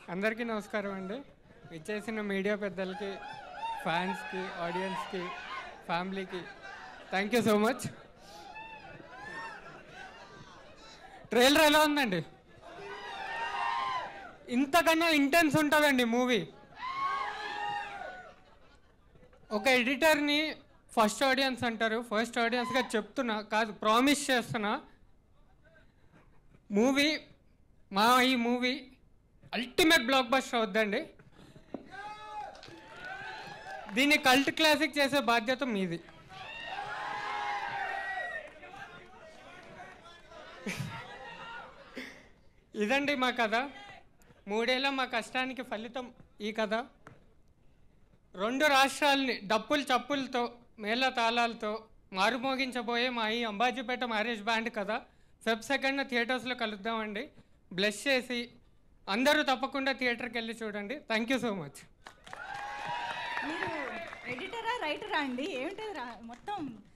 అందరికీ నమస్కారం అండి ఇచ్చేసిన మీడియా పెద్దలకి ఫ్యాన్స్కి ఆడియన్స్కి ఫ్యామిలీకి thank you so much trailer ఎలా ఉందండి ఇంతకన్నా ఇంటెన్స్ ఉంటుందండి మూవీ ఒక ఎడిటర్ని ఫస్ట్ ఆడియన్స్ అంటారు ఫస్ట్ ఆడియన్స్గా చెప్తున్నా కాదు ప్రామిస్ చేస్తున్నా మూవీ మా ఈ మూవీ అల్టిమేట్ బ్లాక్ బస్టర్ అవుద్దండి దీన్ని కల్ట్ క్లాసిక్ చేసే బాధ్యత మీది ఇదండి మా కథ మూడేళ్ళ మా కష్టానికి ఫలితం ఈ కథ రెండు రాష్ట్రాలని డప్పులు చప్పులతో మేళ తాళాలతో మారుమోగించబోయే మా ఈ అంబాజీపేట మ్యారేజ్ బ్యాండ్ కదా ఫెబ్ సెకండ్ థియేటర్స్లో కలుద్దామండి బ్లెస్ చేసి అందరూ తప్పకుండా థియేటర్కి వెళ్ళి చూడండి థ్యాంక్ యూ సో మచ్ మీరు ఎడిటరా రైటరా అండి ఏమిటది రా మొత్తం